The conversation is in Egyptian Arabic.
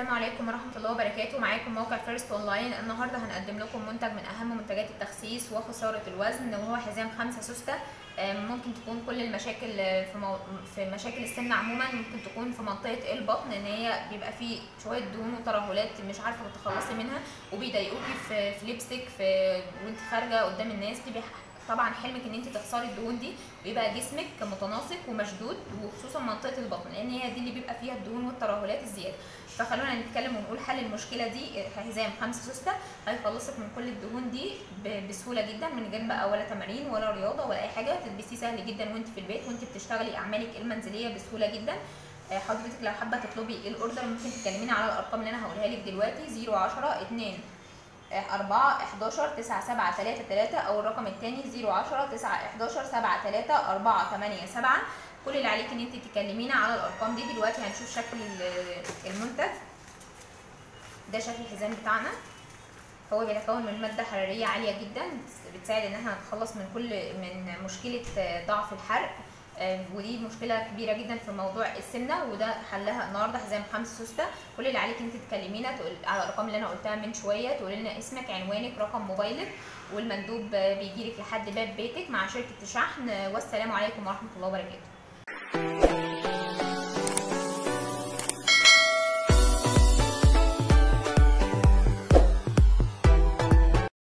السلام عليكم ورحمة الله وبركاته معاكم موقع فيرست اونلاين النهارده هنقدم لكم منتج من اهم منتجات التخسيس وخسارة الوزن وهو حزام خمسة سوستة آم، ممكن تكون كل المشاكل آه، في, مو... في مشاكل السن عموما ممكن تكون في منطقة البطن ان هي بيبقى فيه شوية دهون وترهلات مش عارفة تتخلصي منها وبيضايقوكي في في لبسك في وانت خارجة قدام الناس تبقى طبعا حلمك ان انت تخسري الدهون دي ويبقى جسمك متناسق ومشدود وخصوصا منطقه البطن لان هي دي اللي بيبقى فيها الدهون والترهلات الزياده فخلونا نتكلم ونقول حل المشكله دي حزام خمسة سوسته هيخلصك من كل الدهون دي ب- بسهوله جدا من غير بقى ولا تمارين ولا رياضه ولا اي حاجه تلبسيه سهل جدا وانت في البيت وانت بتشتغلي اعمالك المنزليه بسهوله جدا آه، حضرتك لو حابه تطلبي الاوردر ممكن تكلمينا على الارقام اللي انا هقولها لك دلوقتي 010 2 4 11 9 7 3 3 او الرقم الثاني 010 9 11 7 3 4 8 7 كل اللي عليك ان انت تكلمينا على الارقام دي دلوقتي هنشوف شكل ال- المنتج ده شكل الحزام بتاعنا هو بيتكون من ماده حراريه عاليه جدا بتساعد ان احنا نتخلص من كل من مشكله ضعف الحرق آه، ودي مشكله كبيره جدا في موضوع السمنه وده حلها النهارده حزام خمسة سوسته كل اللي عليك انت تكلمينا تقول على الارقام اللي انا قلتها من شويه تقولي لنا اسمك عنوانك رقم موبايلك والمندوب بيجي لك لحد باب بيتك مع شركه الشحن والسلام عليكم ورحمه الله وبركاته